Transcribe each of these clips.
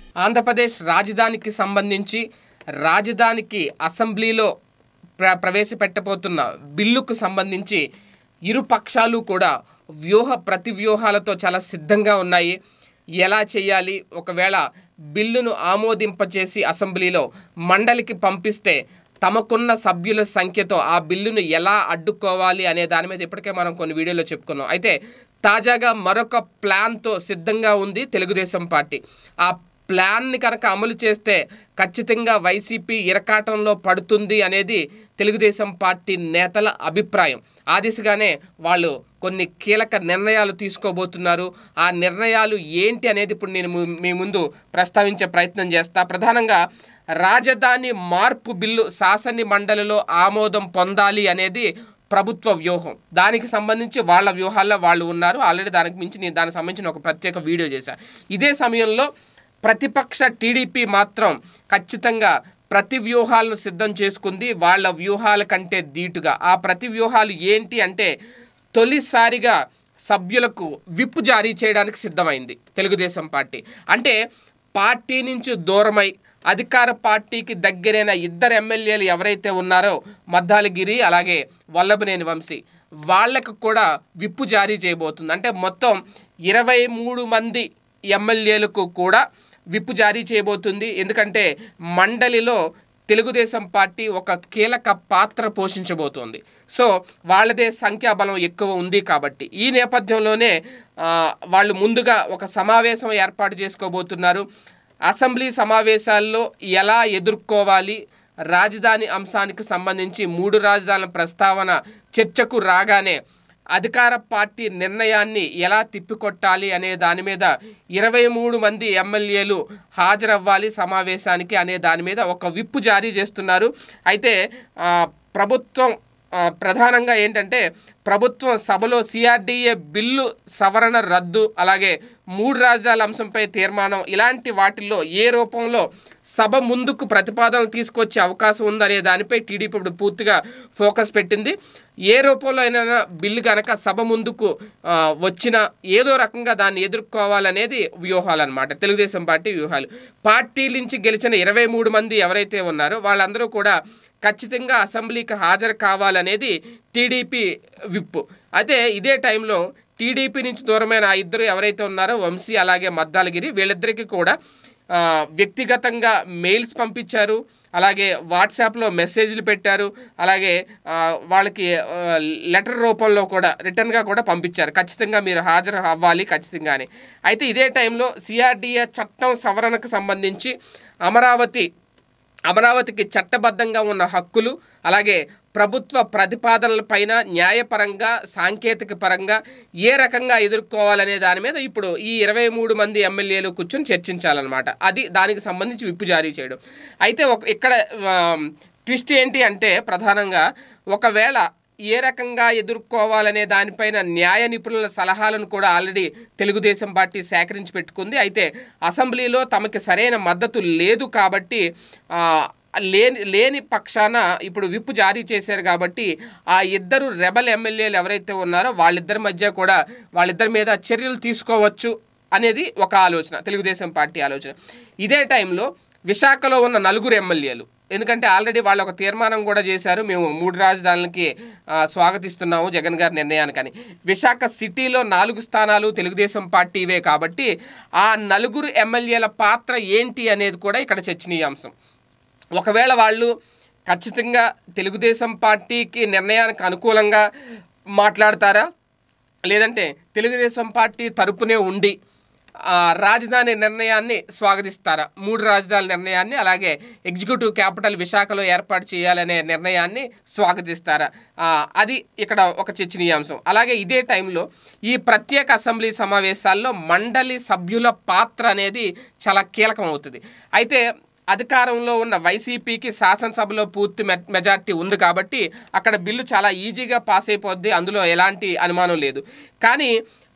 ఆంధ్రప్రదేశ్ రాజధానికి సంబంధించి రాజధానికి అసెంబ్లీలో ప్ర ప్రవేశపెట్టబోతున్న బిల్లుకు సంబంధించి ఇరు పక్షాలు కూడా వ్యూహ ప్రతివ్యూహాలతో చాలా సిద్ధంగా ఉన్నాయి ఎలా చేయాలి ఒకవేళ బిల్లును ఆమోదింపచేసి అసెంబ్లీలో మండలికి పంపిస్తే తమకున్న సభ్యుల సంఖ్యతో ఆ బిల్లును ఎలా అడ్డుకోవాలి అనే దాని మీద ఇప్పటికే మనం కొన్ని వీడియోలో చెప్పుకున్నాం అయితే తాజాగా మరొక ప్లాన్తో సిద్ధంగా ఉంది తెలుగుదేశం పార్టీ ఆ ప్లాన్ని కనుక అమలు చేస్తే ఖచ్చితంగా వైసీపీ ఇరకాటంలో పడుతుంది అనేది తెలుగుదేశం పార్టీ నేతల అభిప్రాయం ఆ దిశగానే వాళ్ళు కొన్ని కీలక నిర్ణయాలు తీసుకోబోతున్నారు ఆ నిర్ణయాలు ఏంటి అనేది ఇప్పుడు నేను ము- మీ ముందు ప్రస్తావించే ప్రయత్నం చేస్తా ప్రధానంగా రాజధాని మార్పు బిల్లు శాసన మండలిలో ఆమోదం పొందాలి అనేది ప్రభుత్వ వ్యూహం దానికి సంబంధించి వాళ్ళ వ్యూహాల్లో వాళ్ళు ఉన్నారు ఆల్రెడీ దానికి మించి నేను దానికి సంబంధించిన ఒక ప్రత్యేక వీడియో చేశాను ఇదే సమయంలో ప్రతిపక్ష టీడీపీ మాత్రం ఖచ్చితంగా ప్రతి వ్యూహాలను సిద్ధం చేసుకుంది వాళ్ళ వ్యూహాల కంటే ధీటుగా ఆ ప్రతి వ్యూహాలు ఏంటి అంటే తొలిసారిగా సభ్యులకు విప్ జారీ చేయడానికి సిద్ధమైంది తెలుగుదేశం పార్టీ అంటే పార్టీ నుంచి దూరమై అధికార పార్టీకి దగ్గరైన ఇద్దరు ఎమ్మెల్యేలు ఎవరైతే ఉన్నారో మద్దాలగిరి అలాగే వల్లభనేని వంశీ వాళ్ళకు కూడా విప్పు జారీ చేయబోతుంది అంటే మొత్తం ఇరవై మూడు మంది ఎమ్మెల్యేలకు కూడా విప్పు జారీ చేయబోతుంది ఎందుకంటే మండలిలో తెలుగుదేశం పార్టీ ఒక కీలక పాత్ర పోషించబోతోంది సో వాళ్ళదే సంఖ్యాబలం ఎక్కువ ఉంది కాబట్టి ఈ నేపథ్యంలోనే ఆ, వాళ్ళు ముందుగా ఒక సమావేశం ఏర్పాటు చేసుకోబోతున్నారు అసెంబ్లీ సమావేశాల్లో ఎలా ఎదుర్కోవాలి రాజధాని అంశానికి సంబంధించి మూడు రాజధానుల ప్రస్తావన చర్చకు రాగానే అధికార పార్టీ నిర్ణయాన్ని ఎలా తిప్పికొట్టాలి అనే దాని మీద ఇరవై మూడు మంది ఎమ్మెల్యేలు హాజరవ్వాలి సమావేశానికి అనే దాని మీద ఒక విప్పు జారీ చేస్తున్నారు అయితే ఆ, ప్రభుత్వం ఆ, ప్రధానంగా ఏంటంటే ప్రభుత్వం సభలో సిఆర్డీఏ బిల్లు సవరణ రద్దు అలాగే మూడు రాజధానుల అంశంపై తీర్మానం ఇలాంటి వాటిల్లో ఏ రూపంలో సభ ముందుకు ప్రతిపాదనలు తీసుకొచ్చే అవకాశం ఉందనే దానిపై టీడీపీ ఇప్పుడు పూర్తిగా ఫోకస్ పెట్టింది ఏ రూపంలో అయినా బిల్లు కనుక సభ ముందుకు ఆ, వచ్చినా ఏదో రకంగా దాన్ని ఎదుర్కోవాలనేది వ్యూహాలు అనమాట తెలుగుదేశం పార్టీ వ్యూహాలు పార్టీ నుంచి గెలిచిన ఇరవై మూడు మంది ఎవరైతే ఉన్నారో వాళ్ళందరూ కూడా ఖచ్చితంగా అసెంబ్లీకి హాజరు కావాలనేది టీడీపీ విప్పు అయితే ఇదే టైంలో టీడీపీ నుంచి దూరమైన ఆ ఇద్దరు ఎవరైతే ఉన్నారో వంశీ అలాగే మద్దాలగిరి వీళ్ళిద్దరికీ కూడా ఆ, వ్యక్తిగతంగా మెయిల్స్ పంపించారు అలాగే వాట్సాప్లో మెసేజ్లు పెట్టారు అలాగే ఆ, వాళ్ళకి ఆ, లెటర్ రూపంలో కూడా రిటర్న్గా కూడా పంపించారు ఖచ్చితంగా మీరు హాజరు అవ్వాలి ఖచ్చితంగా అని అయితే ఇదే టైంలో సిఆర్డీఏ చట్టం సవరణకు సంబంధించి అమరావతి అమరావతికి చట్టబద్ధంగా ఉన్న హక్కులు అలాగే ప్రభుత్వ ప్రతిపాదనలపైన న్యాయపరంగా సాంకేతిక పరంగా ఏ రకంగా ఎదుర్కోవాలనే దాని మీద ఇప్పుడు ఈ ఇరవై మూడు మంది ఎమ్మెల్యేలు కూర్చొని చర్చించాలన్నమాట అది దానికి సంబంధించి విప్పు జారీ చేయడం అయితే ఒక ఇక్కడ ఆ, ట్విస్ట్ ఏంటి అంటే ప్రధానంగా ఒకవేళ ఏ రకంగా ఎదుర్కోవాలనే దానిపైన న్యాయ నిపుణుల సలహాలను కూడా ఆల్రెడీ తెలుగుదేశం పార్టీ సేకరించి పెట్టుకుంది అయితే అసెంబ్లీలో తమకి సరైన మద్దతు లేదు కాబట్టి ఆ, లేని లేని పక్షాన ఇప్పుడు విప్పు జారీ చేశారు కాబట్టి ఆ ఇద్దరు రెబల్ ఎమ్మెల్యేలు ఎవరైతే ఉన్నారో వాళ్ళిద్దరి మధ్య కూడా వాళ్ళిద్దరి మీద చర్యలు తీసుకోవచ్చు అనేది ఒక ఆలోచన తెలుగుదేశం పార్టీ ఆలోచన ఇదే టైంలో విశాఖలో ఉన్న నలుగురు ఎమ్మెల్యేలు ఎందుకంటే ఆల్రెడీ వాళ్ళు ఒక తీర్మానం కూడా చేశారు మేము మూడు రాజధానులకి ఆ, స్వాగతిస్తున్నాము జగన్ గారి నిర్ణయానికని విశాఖ సిటీలో నాలుగు స్థానాలు తెలుగుదేశం పార్టీవే కాబట్టి ఆ నలుగురు ఎమ్మెల్యేల పాత్ర ఏంటి అనేది కూడా ఇక్కడ చర్చనీయాంశం ఒకవేళ వాళ్ళు ఖచ్చితంగా తెలుగుదేశం పార్టీకి నిర్ణయానికి అనుకూలంగా మాట్లాడతారా లేదంటే తెలుగుదేశం పార్టీ తరపునే ఉండి ఆ, రాజధాని నిర్ణయాన్ని స్వాగతిస్తారా మూడు రాజధానుల నిర్ణయాన్ని అలాగే ఎగ్జిక్యూటివ్ క్యాపిటల్ విశాఖలో ఏర్పాటు చేయాలనే నిర్ణయాన్ని స్వాగతిస్తారా ఆ, అది ఇక్కడ ఒక చర్చనీయాంశం అలాగే ఇదే టైంలో ఈ ప్రత్యేక అసెంబ్లీ సమావేశాల్లో మండలి సభ్యుల పాత్ర అనేది చాలా కీలకం అవుతుంది అయితే అధికారంలో ఉన్న వైసీపీకి శాసనసభలో పూర్తి మె మెజార్టీ ఉంది కాబట్టి అక్కడ బిల్లు చాలా ఈజీగా పాస్ అయిపోద్ది అందులో ఎలాంటి అనుమానం లేదు కానీ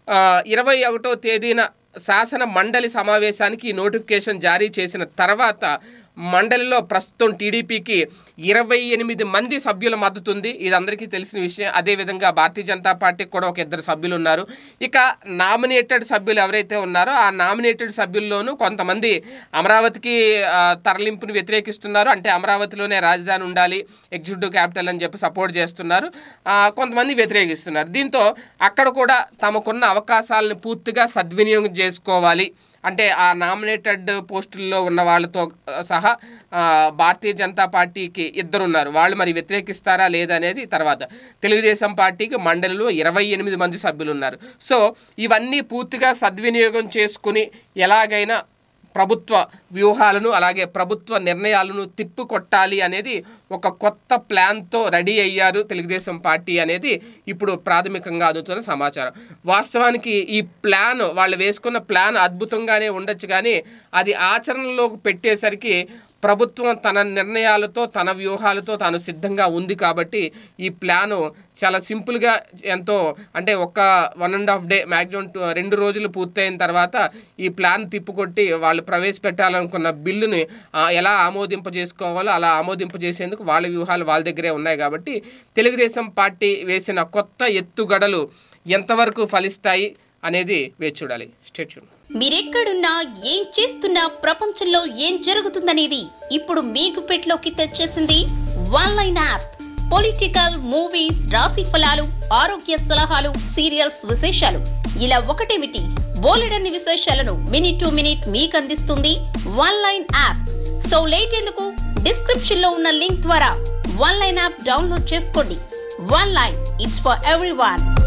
ఇరవై ఒకటో తేదీన శాసన మండలి సమావేశానికి ఈ నోటిఫికేషన్ జారీ చేసిన తర్వాత మండలిలో ప్రస్తుతం టీడీపీకి ఇరవై ఎనిమిది మంది సభ్యుల మద్దతు ఉంది ఇది అందరికీ తెలిసిన విషయం అదేవిధంగా భారతీయ జనతా పార్టీకి కూడా ఒక ఇద్దరు సభ్యులు ఉన్నారు ఇక నామినేటెడ్ సభ్యులు ఎవరైతే ఉన్నారో ఆ నామినేటెడ్ సభ్యుల్లోనూ కొంతమంది అమరావతికి ఆ, తరలింపుని వ్యతిరేకిస్తున్నారు అంటే అమరావతిలోనే రాజధాని ఉండాలి ఎగ్జిక్యూటివ్ క్యాపిటల్ అని చెప్పి సపోర్ట్ చేస్తున్నారు ఆ, కొంతమంది వ్యతిరేకిస్తున్నారు దీంతో అక్కడ కూడా తమకున్న అవకాశాలను పూర్తిగా సద్వినియోగం చేసుకోవాలి అంటే ఆ నామినేటెడ్ పోస్టుల్లో ఉన్న వాళ్ళతో ఆ, సహా ఆ, భారతీయ జనతా పార్టీకి ఇద్దరు ఉన్నారు వాళ్ళు మరి వ్యతిరేకిస్తారా లేదా అనేది తర్వాత తెలుగుదేశం పార్టీకి మండలిలో ఇరవై ఎనిమిది మంది సభ్యులు ఉన్నారు సో ఇవన్నీ పూర్తిగా సద్వినియోగం చేసుకుని ఎలాగైనా ప్రభుత్వ వ్యూహాలను అలాగే ప్రభుత్వ నిర్ణయాలను తిప్పికొట్టాలి అనేది ఒక కొత్త ప్లాన్తో రెడీ అయ్యారు తెలుగుదేశం పార్టీ అనేది ఇప్పుడు ప్రాథమికంగా అందుతున్న సమాచారం వాస్తవానికి ఈ ప్లాన్ వాళ్ళు వేసుకున్న ప్లాన్ అద్భుతంగానే ఉండొచ్చు కానీ అది ఆచరణలోకి పెట్టేసరికి ప్రభుత్వం తన నిర్ణయాలతో తన వ్యూహాలతో తాను సిద్ధంగా ఉంది కాబట్టి ఈ ప్లాను చాలా సింపుల్గా ఎంతో అంటే ఒక one and half day maximum రెండు రోజులు పూర్తయిన తర్వాత ఈ ప్లాన్ తిప్పుకొట్టి వాళ్ళు ప్రవేశపెట్టాలనుకున్న బిల్లుని ఆ, ఎలా ఆమోదింపజేసుకోవాలో అలా ఆమోదింపజేసేందుకు వాళ్ళ వ్యూహాలు వాళ్ళ దగ్గరే ఉన్నాయి కాబట్టి తెలుగుదేశం పార్టీ వేసిన కొత్త ఎత్తుగడలు ఎంతవరకు ఫలిస్తాయి అనేది వేచి చూడాలి స్టేట్ మీరెక్కడున్నా ఏం చేస్తున్నా ప్రపంచంలో ఏం జరుగుతుందనేది ఇప్పుడు మీకు పెట్లోకి తెచ్చేసింది one line app political movies రాశి ఫలాలు ఆరోగ్య సలహాలు సీరియల్స్ విశేషాలు ఇలా ఒకటేమిటి బోలెడన్ని విశేషాలను మినిట్ టు మినిట్ మీకు అందిస్తుంది one line app so late ఎందుకు డిస్క్రిప్షన్ లో ఉన్న లింక్ ద్వారా వన్ లైన్ యాప్ డౌన్లోడ్ చేసుకోండి one line it's for every